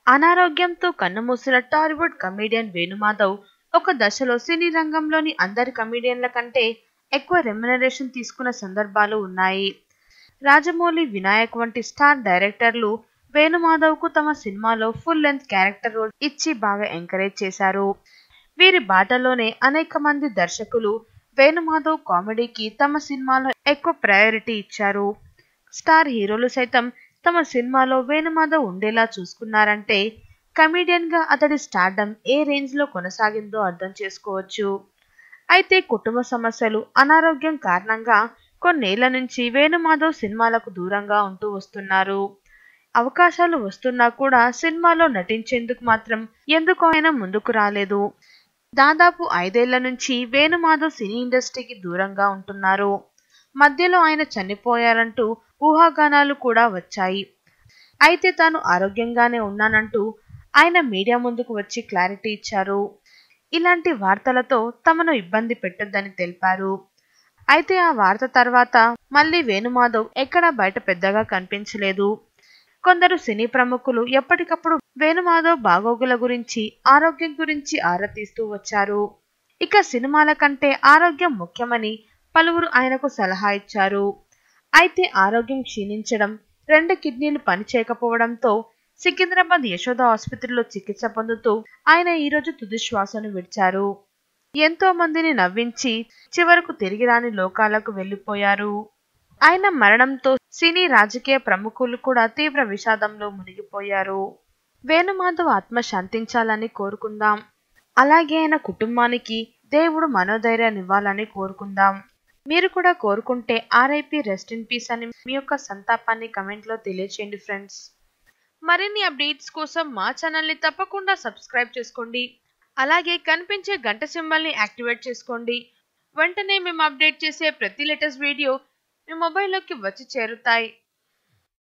అనారోగ్యంతో కన్నుమూసిన టాలీవుడ్ కమీడియన్ వేణుమాధవ్ ఒక దశలో సినీ రంగంలోని అందరి కమీడియన్ల కంటే ఎక్కువ రెమ్యునరేషన్ తీసుకున్న సందర్భాలు ఉన్నాయి రాజమౌళి వినాయక్ వంటి స్టార్ డైరెక్టర్లు వేణుమాధవ్కు తమ సినిమాలో ఫుల్ లెంత్ క్యారెక్టర్ రోల్ ఇచ్చి బాగా ఎంకరేజ్ చేశారు వీరి బాటలోనే అనేక మంది దర్శకులు వేణుమాధవ్ కామెడీకి తమ సినిమాలో ఎక్కువ ప్రయారిటీ ఇచ్చారు స్టార్ హీరోలు సైతం తమ సినిమాలో వేణుమాధవ్ ఉండేలా చూసుకున్నారంటే కమీడియన్ గా అతడి స్టార్డమ్ ఏ రేంజ్ లో కొనసాగిందో అర్థం చేసుకోవచ్చు అయితే కుటుంబ సమస్యలు అనారోగ్యం కారణంగా కొన్నేళ్ల నుంచి వేణుమాధవ్ సినిమాలకు దూరంగా ఉంటూ వస్తున్నారు అవకాశాలు వస్తున్నా కూడా సినిమాలో నటించేందుకు మాత్రం ఎందుకు ఆయన ముందుకు రాలేదు దాదాపు ఐదేళ్ల నుంచి వేణుమాధవ్ సినీ ఇండస్ట్రీకి దూరంగా ఉంటున్నారు మధ్యలో ఆయన చనిపోయారంటూ ఊహాగానాలు కూడా వచ్చాయి అయితే తాను ఆరోగ్యంగానే ఉన్నానంటూ ఆయన మీడియా ముందుకు వచ్చి క్లారిటీ ఇచ్చారు ఇలాంటి వార్తలతో తమను ఇబ్బంది పెట్టొద్దని తెలిపారు అయితే ఆ వార్త తర్వాత మళ్ళీ వేణుమాధవ్ ఎక్కడా బయట పెద్దగా కనిపించలేదు కొందరు సినీ ప్రముఖులు ఎప్పటికప్పుడు వేణుమాధవ్ బాగోగుల గురించి ఆరోగ్యం గురించి ఆరా తీస్తూ వచ్చారు ఇక సినిమాల కంటే ఆరోగ్యం ముఖ్యమని పలువురు ఆయనకు సలహా ఇచ్చారు అయితే ఆరోగ్యం క్షీణించడం రెండు కిడ్నీలు పనిచేయకపోవడంతో సికింద్రాబాద్ యశోద ఆసుపత్రిలో చికిత్స పొందుతూ ఆయన ఈరోజు తుది శ్వాసను విడిచారు ఎంతో మందిని నవ్వించి చివరకు తిరిగి రాని లోకాలకు వెళ్లిపోయారు ఆయన మరణంతో సినీ రాజకీయ ప్రముఖులు కూడా తీవ్ర విషాదంలో మునిగిపోయారు వేణుమాధవ్ ఆత్మ శాంతించాలని కోరుకుందాం అలాగే ఆయన కుటుంబానికి దేవుడు మనోధైర్యాన్ని ఇవ్వాలని కోరుకుందాం మీరు కూడా కోరుకుంటే ఆర్ఐపి రెస్ట్ ఇన్ పీస్ అని మీ యొక్క సంతాపాన్ని కమెంట్లో తెలియచేయండి ఫ్రెండ్స్ మరిన్ని అప్డేట్స్ కోసం మా ఛానల్ని తప్పకుండా సబ్స్క్రైబ్ చేసుకోండి అలాగే కనిపించే గంట సింబల్ని యాక్టివేట్ చేసుకోండి వెంటనే మేము అప్డేట్ చేసే ప్రతి లేటెస్ట్ వీడియో మీ మొబైల్లోకి వచ్చి చేరుతాయి